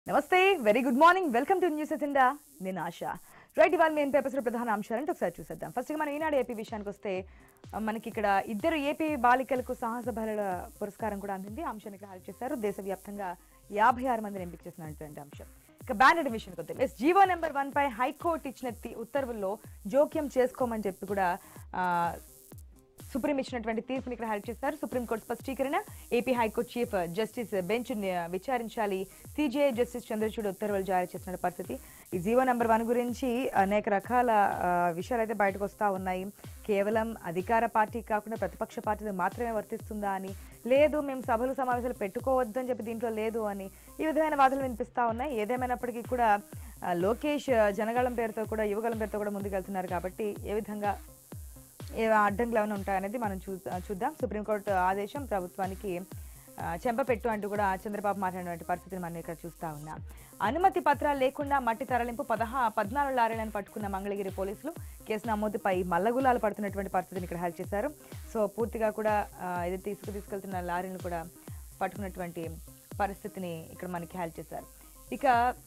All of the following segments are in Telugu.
నమస్తే very good morning welcome to news agenda నేను ఆశ రైట్ ఇవాళ మెయిన్ పేపర్స్ లో ప్రధాన అంశాలంటే ఒకసారి చూసేద్దాం ఫస్ట్ మనం ఈనాడు ఏపీ విషయానికి వస్తే ఆ, మనకి ఇక్కడ ఇద్దరు ఏపీ బాలికలకు సాహస బలుల పురస్కారం కూడా అందింది ఆ అంశాన్ని ఇక్కడ హైలైట్ చేశారు దేశవ్యాప్తంగా యాభై ఆరు మందిని ఎంపిక చేసినటువంటి అంశం ఇక బ్యానెడ్ విషయానికి వస్తే ఎస్ జీవో నెంబర్ వన్ పై హైకోర్టు ఇచ్చిన తి- ఉత్తర్వుల్లో జోక్యం చేసుకోమని చెప్పి కూడా ఆ, సుప్రీం ఇచ్చినటువంటి తీర్పుని ఇక్కడ హైలైట్ చేశారు సుప్రీంకోర్టు స్పష్టీకరణ AP high court chief justice bench ని విచారించాలి సిజే జస్టిస్ చంద్రచూడ్ ఉత్తర్వులు జారీ చేసిన పరిస్థితి ఈ జీవో నెంబర్ వన్ గురించి అనేక రకాల ఆ, విషయాలు అయితే బయటకు వస్తూ ఉన్నాయి కేవలం అధికార పార్టీ కాకుండా ప్రతిపక్ష పార్టీలకు మాత్రమే వర్తిస్తుందా అని లేదు మేము సభలు సమావేశాలు పెట్టుకోవద్దు అని చెప్పి దీంట్లో లేదు అని ఈ విధమైన వాదనలు వినిపిస్తూ ఉన్నాయి ఏదేమైనప్పటికీ కూడా ఆ, లోకేష్ ఆ, జనగళం పేరుతో కూడా యువగళం పేరుతో కూడా ముందుకెళ్తున్నారు కాబట్టి ఏ విధంగా ఏ అడ్డంకులు ఏమైనా ఉంటాయనేది మనం చూ చూద్దాం సుప్రీంకోర్టు ఆదేశం ప్రభుత్వానికి ఆ, చెంపపెట్టు అంటూ కూడా చంద్రబాబు మాట్లాడినటువంటి పరిస్థితిని మనం ఇక్కడ చూస్తా ఉన్నాం అనుమతి పత్రాలు లేకుండా మట్టి తరలింపు పదహా పద్నాలుగు లారీలను పట్టుకున్న మంగళగిరి పోలీసులు కేసు నమోదుపై మల్లగులాలు పడుతున్నటువంటి పరిస్థితిని ఇక్కడ హైలైట్ చేశారు సో పూర్తిగా కూడా ఆ, ఏదైతే తీసుకు తీసుకెళ్తున్న లారీలను కూడా పట్టుకున్నటువంటి పరిస్థితిని ఇక్కడ మనకి హైలైట్ చేశారు ఇక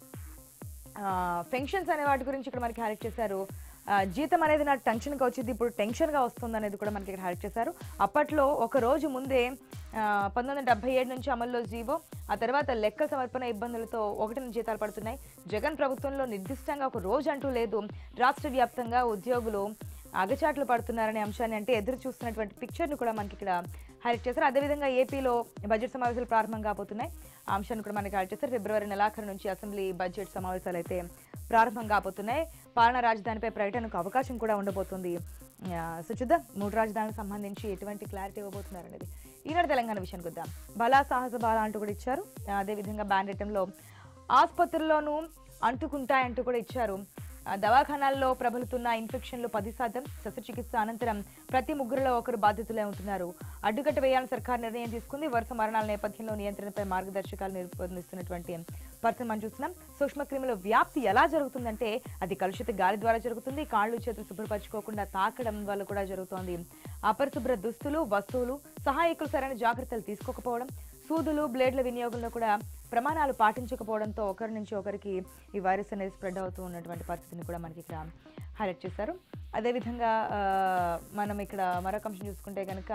ఫెన్షన్స్ అనే వాటి గురించి ఇక్కడ మనకి హైలైట్ చేశారు ఆ, జీతం అనేది నాకు టెన్షన్గా వచ్చింది ఇప్పుడు టెన్షన్గా వస్తుంది అనేది కూడా మనకి ఇక్కడ హైలైట్ చేశారు అప్పట్లో ఒక రోజు ముందే పంతొమ్మిది వందల డెబ్బై ఏడు నుంచి అమల్లో జీవో ఆ తర్వాత లెక్కల సమర్పణ ఇబ్బందులతో ఒకటిన జీతాలు పడుతున్నాయి జగన్ ప్రభుత్వంలో నిర్దిష్టంగా ఒక రోజు అంటూ లేదు రాష్ట్ర వ్యాప్తంగా ఉద్యోగులు అగచాట్లు పడుతున్నారనే అంశాన్ని అంటే ఎదురు చూస్తున్నటువంటి పిక్చర్ను కూడా మనకి ఇక్కడ హైలైట్ చేశారు అదేవిధంగా ఏపీలో బడ్జెట్ సమావేశాలు ప్రారంభం కాబోతున్నాయి ఆ అంశాన్ని కూడా మనకి హైలైట్ చేశారు ఫిబ్రవరి నెలాఖరు నుంచి అసెంబ్లీ బడ్జెట్ సమావేశాలు అయితే ప్రారంభం కాబోతున్నాయి పాలనా రాజధానిపై ప్రకటనకు అవకాశం కూడా ఉండబోతుంది ఆ, సో చూద్దాం మూడు రాజధానులకు సంబంధించి ఎటువంటి క్లారిటీ ఇవ్వబోతున్నారు అనేది ఈనాడు తెలంగాణ విషయానికి వద్దాం బలా సాహస బాల అంటూ కూడా ఇచ్చారు ఆ, అదేవిధంగా బ్యాండెటంలో ఆసుపత్రుల్లోనూ అంటుకుంటాయంటూ కూడా ఇచ్చారు ఆ, దవాఖానాల్లో ప్రబలుతున్న ఇన్ఫెక్షన్లు పది శాతం శస్త్రచికిత్స అనంతరం ప్రతి ముగ్గురులో ఒకరు బాధితులే ఉంటున్నారు అడ్డుకట్ట వేయాలని సర్కార్ నిర్ణయం తీసుకుంది వరుస మరణాల నేపథ్యంలో నియంత్రణపై మార్గదర్శకాలు నిర్బంధిస్తున్నటువంటి పరిస్థితి మనం చూస్తున్నాం సూక్ష్మ క్రిముల వ్యాప్తి ఎలా జరుగుతుందంటే అది కలుషిత గాలి ద్వారా జరుగుతుంది కాళ్ళు చేతులు శుభ్రపరచుకోకుండా తాకడం వల్ల కూడా జరుగుతోంది అపరిశుభ్ర దుస్తులు వస్తువులు సహాయకులు సరైన జాగ్రత్తలు తీసుకోకపోవడం సూదులు బ్లేడ్ల వినియోగంలో కూడా ప్రమాణాలు పాటించకపోవడంతో ఒకరి నుంచి ఒకరికి ఈ వైరస్ అనేది స్ప్రెడ్ అవుతూ ఉన్నటువంటి పరిస్థితిని కూడా మనకి ఇక్కడ హైలైట్ చేశారు అదేవిధంగా ఆ, మనం ఇక్కడ మరొక అంశం చూసుకుంటే కనుక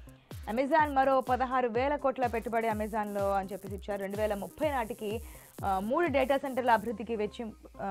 అమెజాన్ మరో పదహారు వేల కోట్ల పెట్టుబడి అమెజాన్లో అని చెప్పేసి ఇచ్చారు రెండు వేల ముప్పై నాటికి ఆ, మూడు డేటా సెంటర్ల అభివృద్ధికి వెచ్చింపు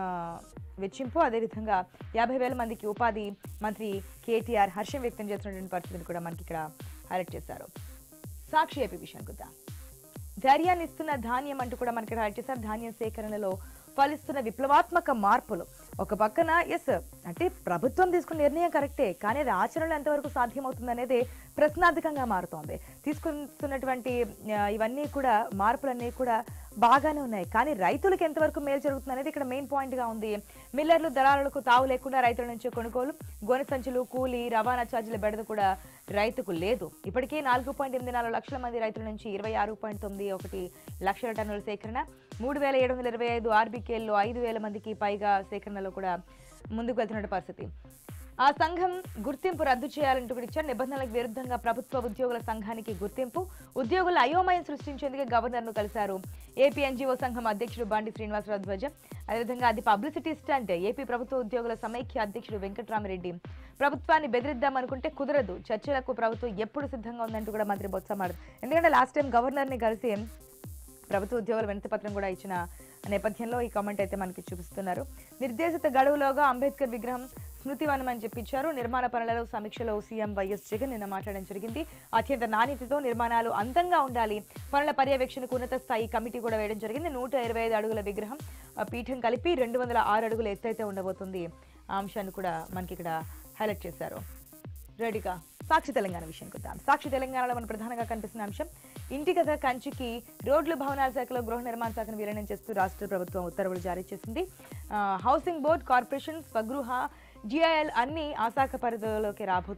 వెచ్చింపు అదేవిధంగా యాభై వేల మందికి ఉపాధి మంత్రి కేటీఆర్ హర్షం వ్యక్తం చేస్తున్నటువంటి పరిస్థితిని కూడా మనకి ఇక్కడ హైలైట్ చేశారు సాక్షి ఏపీ విషయానికి వద్దాం ధైర్యాన్ని ఇస్తున్న ధాన్యం అంటూ కూడా మనకి హైలైట్ చేశారు ధాన్యం సేకరణలో ఫలిస్తున్న విప్లవాత్మక మార్పులు ఒక పక్కన ఎస్ అంటే ప్రభుత్వం తీసుకున్న నిర్ణయం కరెక్టే కానీ అది ఆచరణలో ఎంతవరకు సాధ్యమవుతుంది అనేది ప్రశ్నార్థకంగా మారుతోంది తీసుకుంటున్నటువంటి ఆ, ఇవన్నీ కూడా మార్పులన్నీ కూడా బాగానే ఉన్నాయి కానీ రైతులకు ఎంతవరకు మేలు జరుగుతుంది అనేది ఇక్కడ మెయిన్ పాయింట్ గా ఉంది మిల్లర్లు దళారులకు తావు లేకుండా రైతుల నుంచి కొనుగోలు గోనె సంచులు కూలీ రవాణా ఛార్జీల బెడద కూడా రైతుకు లేదు ఇప్పటికే నాలుగు పాయింట్ ఎనిమిది నాలుగు లక్షల మంది రైతుల నుంచి ఇరవై ఆరు పాయింట్ తొమ్మిది ఒకటి లక్షల టన్నుల సేకరణ మూడు వేల ఏడు వందల ఇరవై ఐదు ఆర్బీకేల్లో ఐదు వేల మందికి పైగా సేకరణలో కూడా ముందుకు వెళ్తున్న పరిస్థితి ఆ సంఘం గుర్తింపు రద్దు చేయాలంటూ కూడా ఇచ్చారు నిబంధనలకు విరుద్ధంగా ప్రభుత్వ ఉద్యోగుల సంఘానికి గుర్తింపు ఉద్యోగుల అయోమయం సృష్టించేందుకు గవర్నర్ను కలిశారు ఏపీ ఎన్జీఓ సంఘం అధ్యక్షుడు బండి శ్రీనివాసరావు ధ్వజం అదేవిధంగా అది పబ్లిసిటీ స్టంట్ ఏపీ ప్రభుత్వ ఉద్యోగుల సమైక్య అధ్యక్షుడు వెంకట్రామరెడ్డి ప్రభుత్వాన్ని బెదిరిద్దామనుకుంటే కుదరదు చర్చలకు ప్రభుత్వం ఎప్పుడు సిద్ధంగా ఉందంటూ కూడా మంత్రి బొత్స మాట్లాడారు ఎందుకంటే లాస్ట్ టైం గవర్నర్ని కలిసి ప్రభుత్వ ఉద్యోగుల వినతి పత్రం కూడా ఇచ్చిన నేపథ్యంలో ఈ కామెంట్ అయితే మనకి చూపిస్తున్నారు నిర్దేశిత గడువులోగా అంబేద్కర్ విగ్రహం స్మృతివనం అని చెప్పించారు నిర్మాణ పనులలో సమీక్షలో సీఎం వైఎస్ జగన్ నిన్న మాట్లాడడం జరిగింది అత్యంత నాణ్యతతో నిర్మాణాలు అందంగా ఉండాలి పనుల పర్యవేక్షణకు ఉన్నత స్థాయి కమిటీ కూడా వేయడం జరిగింది నూట ఇరవై ఐదు అడుగుల విగ్రహం ఆ, పీఠం కలిపి రెండు వందల ఆరు అడుగుల ఎత్తైతే ఉండబోతుంది ఆ అంశాన్ని కూడా మనకి ఇక్కడ హైలైట్ చేశారు రెడీగా సాక్షి తెలంగాణ విషయానికి వద్దాం సాక్షి తెలంగాణలో మన ప్రధానంగా కనిపిస్తున్న అంశం ఇంటి కథ కంచికి రోడ్లు భవనాల శాఖలో గృహ నిర్మాణ శాఖను విలీనం చేస్తూ రాష్ట్ర ప్రభుత్వం ఉత్తర్వులు జారీ చేసింది ఆ, హౌసింగ్ బోర్డ్ కార్పొరేషన్ స్వగృహ జిఐఎల్ అన్ని ఆ శాఖ పరిధిలోకి రాబోతున్నాయి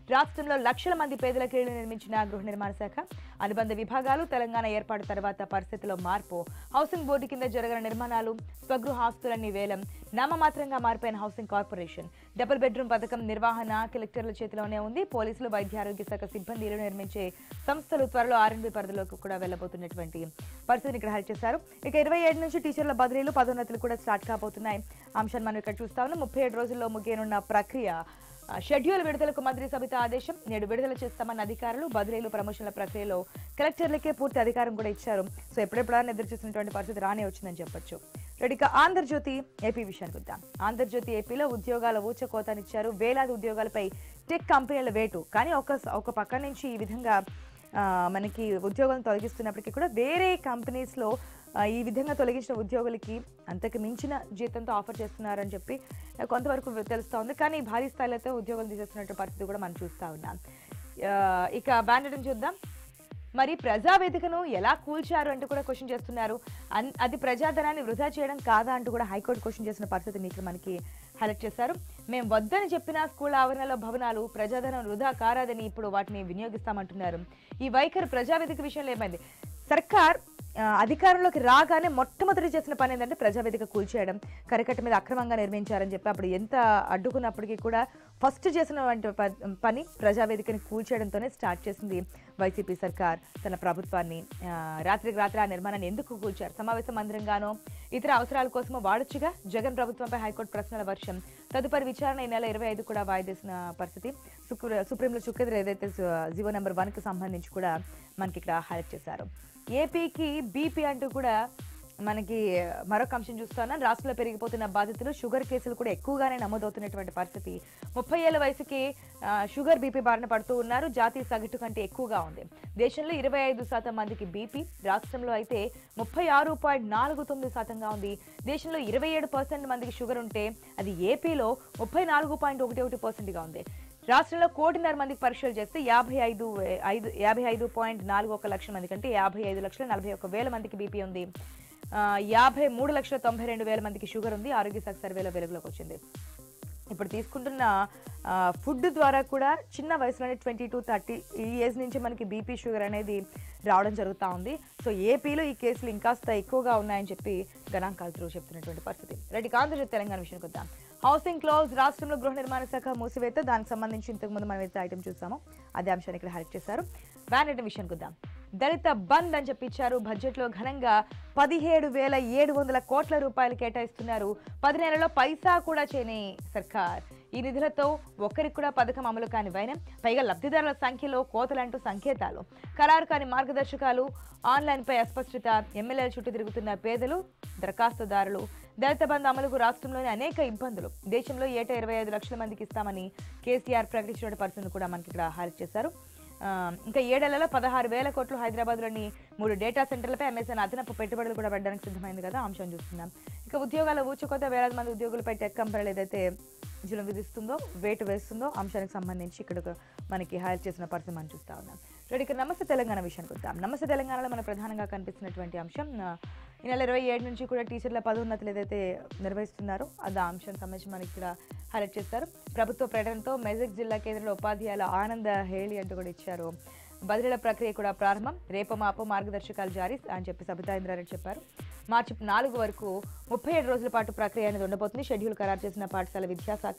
రాష్ట్రంలో లక్షల మంది పేదలకు ఇళ్లు నిర్మించిన గృహ నిర్మాణ శాఖ అనుబంధ విభాగాలు తెలంగాణ ఏర్పాటు తర్వాత పరిస్థితిలో మార్పు హౌసింగ్ బోర్డు కింద జరగని నిర్మాణాలు స్వగృహ ఆస్తులన్నీ వేలం నామమాత్రంగా మారిపోయిన హౌసింగ్ కార్పొరేషన్ డబుల్ బెడ్రూమ్ పథకం నిర్వహణ కలెక్టర్ల చేతిలోనే ఉంది పోలీసులు వైద్య ఆరోగ్య శాఖ సిబ్బంది ఇళ్లు నిర్మించే సంస్థలు త్వరలో ఆర్ఎండ్బి పరిధిలోకి కూడా వెళ్ళబోతున్నటువంటి పరిస్థితిని ఇక్కడ హైలైట్ చేశారు ఇక ఇరవై ఏడు నుంచి టీచర్ల బదిలీలు పదోన్నతులు కూడా స్టార్ట్ కాబోతున్నాయి అంశాన్ని మనం ఇక్కడ చూస్తా ఉన్నాం ముప్పై ఏడు రోజుల్లో ముగియనున్న ప్రక్రియ ఆ, షెడ్యూల్ విడుదలకు మంత్రి సబిత ఆదేశం నేడు విడుదల చేస్తామన్న అధికారులు బదిలీలు ప్రమోషన్ల ప్రక్రియలో కలెక్టర్లకే పూర్తి అధికారం కూడా ఇచ్చారు సో ఎప్పుడెప్పుడైనా ఎదురు చూసినటువంటి పరిస్థితి రానే వచ్చిందని చెప్పొచ్చు రెడీ ఇక ఆంధ్రజ్యోతి ఏపీ విషయానికి వద్దాం ఆంధ్రజ్యోతి ఏపీలో ఉద్యోగాల ఊచకోతనిచ్చారు వేలాది ఉద్యోగాలపై టెక్ కంపెనీల వేటు కానీ ఒక ఒక పక్క నుంచి ఈ విధంగా ఆ, మనకి ఉద్యోగాలను తొలగిస్తున్నప్పటికీ కూడా వేరే కంపెనీస్లో ఆ, ఈ విధంగా తొలగించిన ఉద్యోగులకి అంతకు మించిన జీతంతో ఆఫర్ చేస్తున్నారని చెప్పి ఆ, కొంతవరకు తెలుస్తూ ఉంది కానీ భారీ స్థాయిలో అయితే ఉద్యోగాలు తీసేస్తున్నట్టు పరిస్థితి కూడా మనం చూస్తూ ఉన్నాం ఆ, ఇక బ్యానెట్ని చూద్దాం మరి ప్రజావేదికను ఎలా కూల్చారు అంటూ కూడా క్వశ్చన్ చేస్తున్నారు అన్- అది ప్రజాధనాన్ని వృధా చేయడం కాదా అంటూ కూడా హైకోర్టు క్వశ్చన్ చేసిన పరిస్థితిని ఇక్కడ మనకి హైలైట్ చేశారు మేము వద్దని చెప్పిన స్కూల్ ఆవరణలో భవనాలు ప్రజాధనం వృధా కారాదని ఇప్పుడు వాటిని వినియోగిస్తామంటున్నారు ఈ వైఖరి ప్రజావేదిక విషయంలో ఏమైంది సర్కార్ ఆ, అధికారంలోకి రాగానే మొట్టమొదటి చేసిన పని ఏంటంటే ప్రజావేదిక కూల్చేయడం కరకట్ట మీద అక్రమంగా నిర్మించారని చెప్పి అప్పుడు ఎంత అడ్డుకున్నప్పటికీ కూడా ఫస్ట్ చేసినటువంటి ప- పని ప్రజావేదికని కూల్చేయడంతోనే స్టార్ట్ చేసింది వైసీపీ సర్కార్ తన ప్రభుత్వాన్ని ఆ, రాత్రికి రాత్రి ఆ నిర్మాణాన్ని ఎందుకు కూల్చారు సమావేశ మందిరంగానో ఇతర అవసరాల కోసమో వాడొచ్చుగా జగన్ ప్రభుత్వంపై హైకోర్టు ప్రశ్నల వర్షం తదుపరి విచారణ ఈ నెల ఇరవై ఐదు కూడా వాయిదేసిన పరిస్థితి సుప్రీ సుప్రీంలో చుక్కెదురు ఏదైతే జీవో నెంబర్ వన్కి సంబంధించి కూడా మనకి ఇక్కడ హైలైట్ చేశారు ఏపీకి బీపీ అంటూ కూడా మనకి మరొక అంశం చూస్తున్నాం రాష్ట్రంలో పెరిగిపోతున్న బాధితులు షుగర్ కేసులు కూడా ఎక్కువగానే నమోదవుతున్నటువంటి పరిస్థితి ముప్పై ఏళ్ళ వయసుకి ఆ, షుగర్ బీపీ బారిన పడుతూ ఉన్నారు జాతీయ సగటు కంటే ఎక్కువగా ఉంది దేశంలో ఇరవై ఐదు శాతం మందికి బీపీ రాష్ట్రంలో అయితే ముప్పై ఆరు పాయింట్ నాలుగు తొమ్మిది శాతంగా ఉంది దేశంలో ఇరవై ఏడు పర్సెంట్ మందికి షుగర్ ఉంటే అది ఏపీలో ముప్పై నాలుగు పాయింట్ ఒకటి ఒకటి పర్సెంట్గా ఉంది రాష్ట్రంలో కోటిన్నర మందికి పరీక్షలు చేస్తే యాభై ఐదు వే- ఐదు యాభై ఐదు పాయింట్ నాలుగు ఒక లక్షల మంది కంటే యాభై ఐదు లక్షల నలభై ఒక్క వేల మందికి బీపీ ఉంది ఆ, యాభై మూడు లక్షల తొంభై రెండు వేల మందికి షుగర్ ఉంది ఆరోగ్య శాఖ సర్వేలో వెలుగులోకి వచ్చింది ఇప్పుడు తీసుకుంటున్న ఆ, ఫుడ్ ద్వారా కూడా చిన్న వయసులోనే ట్వంటీ టు థర్టీ ఈ ఏజ్ నుంచి మనకి బీపీ షుగర్ అనేది రావడం జరుగుతూ ఉంది సో ఏపీలో ఈ కేసులు ఇంకాస్త ఎక్కువగా ఉన్నాయని చెప్పి గణాంకాలు త్రూ చెప్తున్నటువంటి పరిస్థితి రెడ్డి ఆంధ్రప్రదేశ్ తెలంగాణ విషయానికి వద్దాం హౌసింగ్ క్లోజ్ రాష్ట్రంలో గృహ నిర్మాణ శాఖ మూసివేత దానికి సంబంధించి ఇంతకుముందు మనం అయితే ఐటమ్ చూసామో అదే అంశాన్ని ఇక్కడ హైలైట్ చేశారు బ్యానెట్ విషయానికి వద్దాం దళిత బంద్ అని చెప్పి ఇచ్చారు బడ్జెట్లో ఘనంగా పదిహేడు వేల ఏడు వందల కోట్ల రూపాయలు కేటాయిస్తున్నారు పది నెలల్లో పైసా కూడా చేయని సర్కార్ ఈ నిధులతో ఒక్కరికి కూడా పథకం అమలు కాని వైనం పైగా లబ్ధిదారుల సంఖ్యలో కోతలంటూ సంకేతాలు ఖరారు కాని మార్గదర్శకాలు ఆన్లైన్పై అస్పష్టత ఎమ్మెల్యేల చుట్టూ తిరుగుతున్న పేదలు దరఖాస్తుదారులు దళిత బంధు అమలుకు రాష్ట్రంలోని అనేక ఇబ్బందులు దేశంలో ఏటా ఇరవై ఐదు లక్షల మందికి ఇస్తామని కేసీఆర్ ప్రకటించిన పరిస్థితిని కూడా మనకి ఇక్కడ హైలైట్ చేశారు ఆ, ఇంకా ఏడేళ్లలో పదహారు వేల కోట్లు హైదరాబాద్లోని మూడు డేటా సెంటర్లపై అమెజాన్ అదనపు పెట్టుబడులు కూడా పెట్టడానికి సిద్ధమైంది కదా ఆ అంశం చూస్తున్నాం ఇక ఉద్యోగాల ఊచుకొత వేలాది మంది ఉద్యోగులపై టెక్ కంపెనీలు ఏదైతే జులం విధిస్తుందో వేటు వేస్తుందో అంశానికి సంబంధించి ఇక్కడ ఒక మనకి హైలైట్ చేసిన పరిస్థితి మనం చూస్తా ఉన్నాం రెడీ ఇక నమస్తే తెలంగాణ విషయానికి వద్దాం నమస్తే తెలంగాణలో మన ప్రధానంగా కనిపిస్తున్నటువంటి అంశం ఆ, ఈ నెల ఇరవై ఏడు నుంచి కూడా టీచర్ల పదోన్నతులు ఏదైతే నిర్వహిస్తున్నారో అది ఆ అంశానికి సంబంధించి మనకి ఇక్కడ హైలైట్ చేస్తారు ప్రభుత్వ ప్రకటనతో మెదక్ జిల్లా కేంద్రంలో ఉపాధ్యాయుల ఆనంద హేళి అంటూ కూడా ఇచ్చారు బదిలీల ప్రక్రియ కూడా ప్రారంభం రేపు మాపు మార్గదర్శకాలు జారీ అని చెప్పి సబితా ఇంద్రారెడ్డి చెప్పారు మార్చి నాలుగు వరకు ముప్పై ఏడు రోజుల పాటు ప్రక్రియ అనేది ఉండబోతుంది షెడ్యూల్ ఖరారు చేసిన పాఠశాల విద్యాశాఖ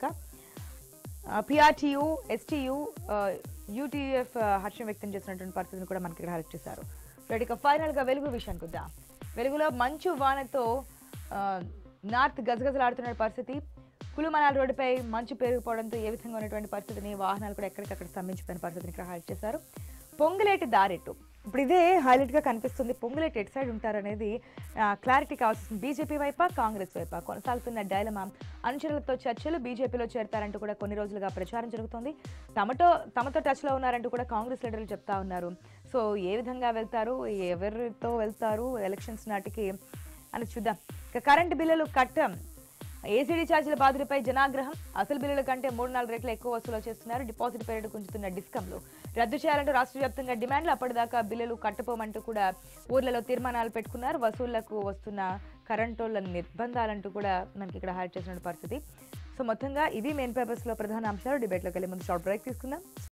పిఆర్టీయు ఎస్టీయు యూటీఎఫ్ హర్షం వ్యక్తం చేసినటువంటి పరిస్థితిని కూడా మనకి ఇక్కడ హైలైట్ చేశారు రైట్ ఇక ఫైనల్గా వెలుగు విషయానికి వద్దాం వెలుగులో మంచు వానతో ఆ, నార్త్ గజగజలాడుతున్న పరిస్థితి కులుమనాల రోడ్డుపై మంచు పెరిగిపోవడంతో ఏ విధంగా ఉన్నటువంటి పరిస్థితిని వాహనాలు కూడా ఎక్కడికక్కడ స్తంభించిపోయిన పరిస్థితిని ఇక్కడ హైలైట్ చేశారు పొంగులేటి దారెట్టు ఇప్పుడు ఇదే హైలైట్గా కనిపిస్తుంది పొంగులేటి ఎటు సైడ్ ఉంటారనేది క్లారిటీ కావాల్సింది బీజేపీ వైపా కాంగ్రెస్ వైపా కొనసాగుతున్న డైలమా అనుచరులతో చర్చలు బీజేపీలో చేరతారంటూ కూడా కొన్ని రోజులుగా ప్రచారం జరుగుతోంది తమతో తమతో టచ్లో ఉన్నారంటూ కూడా కాంగ్రెస్ లీడర్లు చెప్తా ఉన్నారు సో ఏ విధంగా వెళ్తారు ఎవరితో వెళ్తారు ఎలక్షన్స్ నాటికి అని చూద్దాం ఇక కరెంటు బిల్లులు కట్టం ఏసీడీ ఛార్జీల బాధులపై జనాగ్రహం అసలు బిల్లుల కంటే మూడు నాలుగు రెట్లు ఎక్కువ వసూలు చేస్తున్నారు డిపాజిట్ పీరియడ్ గుంజుతున్న డిస్కంలు రద్దు చేయాలంటూ రాష్ట్ర వ్యాప్తంగా డిమాండ్లు అప్పటిదాకా బిల్లులు కట్టుకోమంటూ కూడా ఊర్లలో తీర్మానాలు పెట్టుకున్నారు వసూళ్లకు వస్తున్న కరెంటోళ్ల నిర్బంధాలంటూ కూడా మనకి ఇక్కడ హైలైట్ చేసిన పరిస్థితి సో మొత్తంగా ఇవి మెయిన్ పేపర్స్లో ప్రధాన అంశాలు డిబేట్లోకి వెళ్ళే ముందు షార్ట్ బ్రేక్ తీసుకుందాం